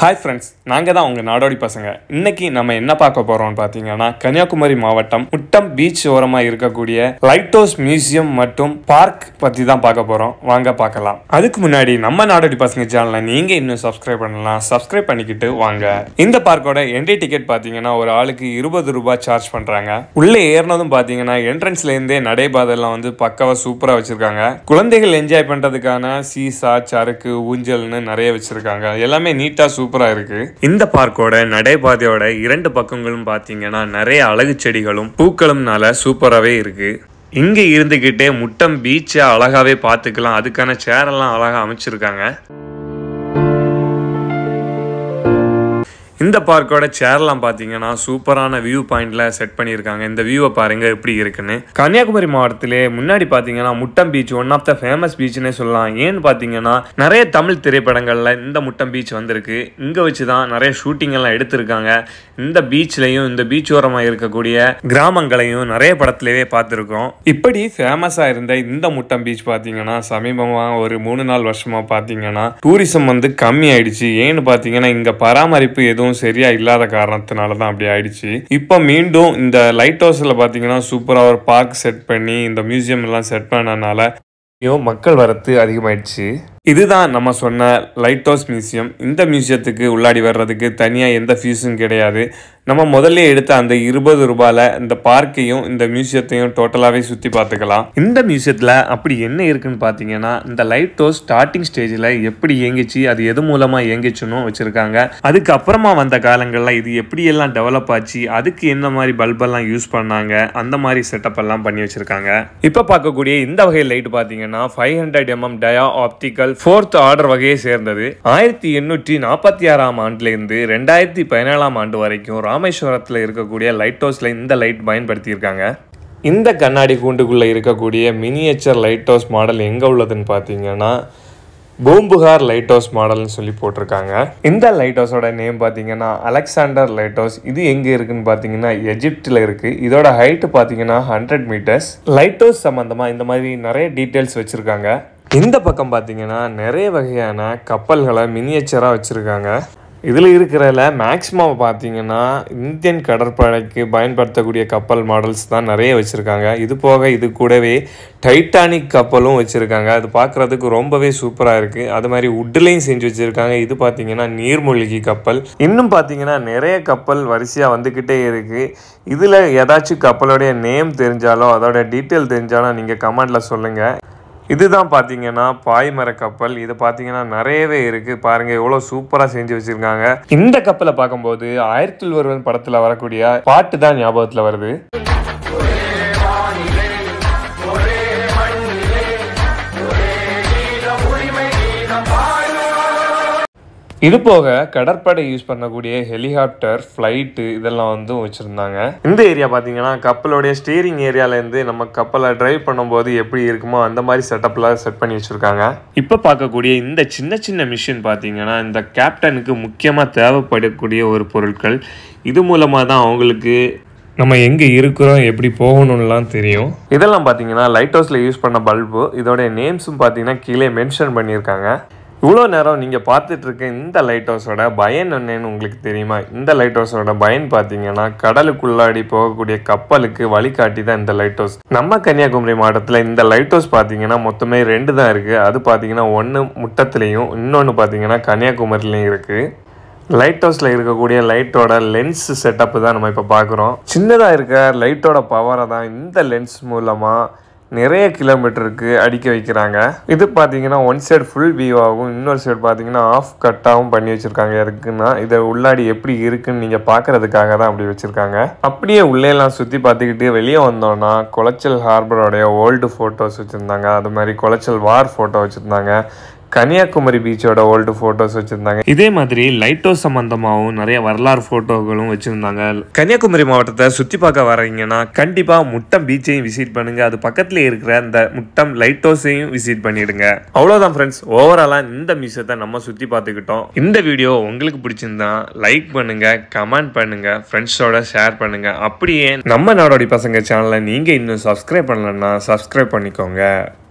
hi friends நாங்கள் தான் உங்கள் நாடோடி பசங்க இன்னைக்கு நம்ம என்ன பார்க்க போகிறோம்னு பார்த்தீங்கன்னா கன்னியாகுமரி மாவட்டம் முட்டம் பீச் ஓரமாக இருக்கக்கூடிய லைட் ஹவுஸ் மியூசியம் மற்றும் பார்க் பற்றி தான் பார்க்க போகிறோம் வாங்க பார்க்கலாம் அதுக்கு முன்னாடி நம்ம நாடோடி பசங்க சேனலை நீங்கள் இன்னும் சப்ஸ்கிரைப் பண்ணலாம் சப்ஸ்கிரைப் பண்ணிக்கிட்டு வாங்க இந்த பார்க்கோட என்ட்ரி டிக்கெட் பார்த்தீங்கன்னா ஒரு ஆளுக்கு இருபது ரூபாய் சார்ஜ் பண்ணுறாங்க உள்ளே ஏறினதும் பார்த்தீங்கன்னா என்ட்ரன்ஸ்லேருந்தே நடைபாதைலாம் வந்து பக்காவாக சூப்பராக வச்சுருக்காங்க குழந்தைகள் என்ஜாய் பண்ணுறதுக்கான சீசா சறுக்கு ஊஞ்சல்னு நிறைய வச்சுருக்காங்க எல்லாமே நீட்டாக சூப்பராக இருக்கு இந்த பார்க்கோட நடைபாதையோட இரண்டு பக்கங்களும் பார்த்தீங்கன்னா நிறைய அழகு செடிகளும் பூக்களும்னால சூப்பராகவே இருக்கு இங்க இருந்துகிட்டே முட்டம் பீச்சை அழகாவே பார்த்துக்கலாம் அதுக்கான சேரெல்லாம் அழகா அமைச்சிருக்காங்க இந்த பார்க்கோட சேர்லாம் பார்த்தீங்கன்னா சூப்பரான வியூ பாயிண்ட்ல செட் பண்ணியிருக்காங்க இந்த வியூவை பாருங்க எப்படி இருக்குன்னு கன்னியாகுமரி மாவட்டத்திலே முன்னாடி பார்த்தீங்கன்னா Muttam beach one of the famous பீச்னே சொல்லலாம் ஏன்னு பார்த்தீங்கன்னா நிறைய தமிழ் திரைப்படங்கள்ல இந்த முட்டம் பீச் வந்திருக்கு இங்க வச்சு தான் நிறைய ஷூட்டிங் எல்லாம் எடுத்திருக்காங்க இந்த பீச்லையும் இந்த பீச் ஓரமாக இருக்கக்கூடிய கிராமங்களையும் நிறைய படத்திலேயே பார்த்துருக்கோம் இப்படி ஃபேமஸாக இருந்த இந்த முட்டம் பீச் பார்த்தீங்கன்னா சமீபமாக ஒரு மூணு நாலு வருஷமா பார்த்தீங்கன்னா டூரிசம் வந்து கம்மி ஆயிடுச்சு ஏன்னு பார்த்தீங்கன்னா இங்க பராமரிப்பு எதுவும் சரியா இல்லாத காரணத்தினால தான் அப்படி ஆயிடுச்சு இப்போ மீண்டும் இந்த லைட் ஹவுஸ்ல பார்த்தீங்கன்னா சூப்பராக ஒரு பார்க் செட் பண்ணி இந்த மியூசியம் எல்லாம் செட் பண்ணனால ஐயோ மக்கள் வரத்து அதிகமாயிடுச்சு இதுதான் நம்ம சொன்ன லைட் ஹவுஸ் மியூசியம் இந்த மியூசியத்துக்கு உள்ளாடி வர்றதுக்கு தனியாக எந்த ஃபீஸும் கிடையாது நம்ம முதல்ல எடுத்த அந்த இருபது ரூபாயில் இந்த பார்க்கையும் இந்த மியூசியத்தையும் டோட்டலாகவே சுற்றி பார்த்துக்கலாம் இந்த மியூசியத்தில் அப்படி என்ன இருக்குன்னு பார்த்தீங்கன்னா இந்த லைட் ஹவுஸ் ஸ்டார்டிங் ஸ்டேஜில் எப்படி இயங்கிச்சு அது எது மூலமாக இயங்கிச்சுன்னு வச்சுருக்காங்க அதுக்கப்புறமா வந்த காலங்களில் இது எப்படியெல்லாம் டெவலப் ஆச்சு அதுக்கு என்ன மாதிரி பல்பெல்லாம் யூஸ் பண்ணாங்க அந்த மாதிரி செட்டப் எல்லாம் பண்ணி வச்சுருக்காங்க இப்போ பார்க்கக்கூடிய இந்த வகை லைட் பார்த்தீங்கன்னா five hundred mm dia optical fourth order வகையை சேர்ந்தது ஆயிரத்தி எண்ணூற்றி நாற்பத்தி ஆறாம் ஆண்டுலேருந்து ரெண்டாயிரத்தி பதினேழாம் ஆண்டு வரைக்கும் ராமேஸ்வரத்தில் இருக்கக்கூடிய லைட் ஹவுஸில் இந்த லைட் பயன்படுத்தியிருக்காங்க இந்த கண்ணாடி கூண்டுக்குள்ளே இருக்கக்கூடிய மினியேச்சர் லைட் ஹவுஸ் மாடல் எங்கே உள்ளதுன்னு பார்த்தீங்கன்னா பூம்புகார் லைட் ஹவுஸ் மாடல்னு சொல்லி போட்டிருக்காங்க இந்த லைட் ஹவுஸோட நேம் பார்த்தீங்கன்னா அலெக்சாண்டர் லைட் ஹவுஸ் இது எங்கே இருக்குன்னு பார்த்தீங்கன்னா எஜிப்டில் இருக்குது இதோட ஹைட்டு பார்த்தீங்கன்னா ஹண்ட்ரட் மீட்டர்ஸ் லைட் ஹவுஸ் சம்மந்தமாக இந்த மாதிரி நிறைய டீட்டெயில்ஸ் வச்சுருக்காங்க இந்த பக்கம் பார்த்தீங்கன்னா நிறைய வகையான கப்பல்களை மினியேச்சராக வச்சுருக்காங்க இதில் இருக்கிறதுல மேக்ஸிமம் பார்த்தீங்கன்னா இந்தியன் கடற்படைக்கு பயன்படுத்தக்கூடிய கப்பல் மாடல்ஸ் தான் நிறைய வச்சுருக்காங்க இது போக இது கூடவே டைட்டானிக் கப்பலும் வச்சுருக்காங்க அது பார்க்குறதுக்கு ரொம்பவே சூப்பராக இருக்குது அது மாதிரி உட்டுலையும் செஞ்சு வச்சுருக்காங்க இது பார்த்தீங்கன்னா நீர்மூழ்கி கப்பல் இன்னும் பார்த்தீங்கன்னா நிறைய கப்பல் வரிசையாக வந்துக்கிட்டே இருக்குது இதில் ஏதாச்சும் கப்பலோடைய நேம் தெரிஞ்சாலோ அதோட டீட்டெயில் தெரிஞ்சாலும் நீங்கள் கமெண்டில் சொல்லுங்கள் இதுதான் பார்த்தீங்கன்னா பாய்மர கப்பல் இது பார்த்தீங்கன்னா நிறையவே இருக்கு பாருங்க எவ்வளோ சூப்பராக செஞ்சு வச்சிருக்காங்க இந்த கப்பலை பார்க்கும்போது ஆயிரத்தில் ஒருவன் படத்தில் வரக்கூடிய பாட்டு தான் ஞாபகத்தில் வருது இது போக கடற்படை யூஸ் பண்ணக்கூடிய ஹெலிகாப்டர் ஃப்ளைட்டு இதெல்லாம் வந்து வச்சுருந்தாங்க இந்த ஏரியா பார்த்தீங்கன்னா கப்பலோடைய ஸ்டீரிங் ஏரியாலேருந்து நம்ம கப்பலை டிரைவ் பண்ணும்போது எப்படி இருக்குமோ அந்த மாதிரி செட்டப்பில் செட் பண்ணி வச்சுருக்காங்க இப்போ பார்க்கக்கூடிய இந்த சின்ன சின்ன மிஷின் பார்த்தீங்கன்னா இந்த கேப்டனுக்கு முக்கியமாக தேவைப்படக்கூடிய ஒரு பொருட்கள் இது மூலமாக தான் அவங்களுக்கு நம்ம எங்கே இருக்கிறோம் எப்படி போகணும்லாம் தெரியும் இதெல்லாம் பார்த்தீங்கன்னா லைட் ஹவுஸில் யூஸ் பண்ண பல்பு இதோடைய நேம்ஸும் பார்த்தீங்கன்னா கீழே மென்ஷன் பண்ணியிருக்காங்க இவ்வளோ நேரம் நீங்கள் பார்த்துட்டு இருக்க இந்த லைட் ஹவுஸோட பயன் என்னன்னு உங்களுக்கு தெரியுமா இந்த லைட் ஹவுஸோட பயன் பார்த்தீங்கன்னா கடலுக்குள்ளாடி போகக்கூடிய கப்பலுக்கு வழிகாட்டி தான் இந்த லைட் ஹவுஸ் நம்ம கன்னியாகுமரி மாவட்டத்தில் இந்த லைட் ஹவுஸ் பார்த்தீங்கன்னா மொத்தமே ரெண்டு தான் இருக்குது அது பார்த்தீங்கன்னா ஒன்று முட்டத்துலேயும் இன்னொன்று பார்த்தீங்கன்னா கன்னியாகுமரிலையும் இருக்குது லைட் ஹவுஸில் இருக்கக்கூடிய லைட்டோட லென்ஸ் செட்டப் தான் நம்ம இப்போ பார்க்குறோம் சின்னதாக இருக்க லைட்டோட பவரை தான் இந்த லென்ஸ் மூலமாக நிறைய கிலோமீட்டருக்கு அடிக்க வைக்கிறாங்க இது பார்த்தீங்கன்னா ஒன் சைடு ஃபுல் வியூ ஆகும் இன்னொரு சைடு பார்த்தீங்கன்னா ஆஃப் கட்டாகவும் பண்ணி வச்சுருக்காங்க இருக்குன்னா இதை உள்ளாடி எப்படி இருக்குன்னு நீங்கள் பார்க்கறதுக்காக தான் அப்படி வச்சுருக்காங்க அப்படியே உள்ளேலாம் சுற்றி பார்த்துக்கிட்டு வெளியே வந்தோன்னா குளச்சல் ஹார்பரோடைய ஓல்டு ஃபோட்டோஸ் வச்சுருந்தாங்க அது மாதிரி குளச்சல் வார் ஃபோட்டோ வச்சுருந்தாங்க கன்னியாகுமரி பீச்சோட ஓல்டு ஃபோட்டோஸ் வச்சுருந்தாங்க இதே மாதிரி லைட் ஹவுஸ் சம்மந்தமாகவும் நிறைய வரலாறு ஃபோட்டோகளும் வச்சுருந்தாங்க கன்னியாகுமரி மாவட்டத்தை சுற்றி பார்க்க வரீங்கன்னா கண்டிப்பாக முட்டம் பீச்சையும் விசிட் பண்ணுங்க அது பக்கத்தில் இருக்கிற அந்த முட்டம் லைட் ஹவுஸையும் விசிட் பண்ணிடுங்க அவ்வளோதான் ஃப்ரெண்ட்ஸ் ஓவராலாக இந்த மியூசியத்தை நம்ம சுற்றி பார்த்துக்கிட்டோம் இந்த வீடியோ உங்களுக்கு பிடிச்சிருந்தா லைக் பண்ணுங்க கமெண்ட் பண்ணுங்க ஃப்ரெண்ட்ஸோட ஷேர் பண்ணுங்க அப்படியே நம்ம நாடோடி பசங்க சேனலை நீங்கள் இன்னும் சப்ஸ்கிரைப் பண்ணலன்னா சப்ஸ்கிரைப் பண்ணிக்கோங்க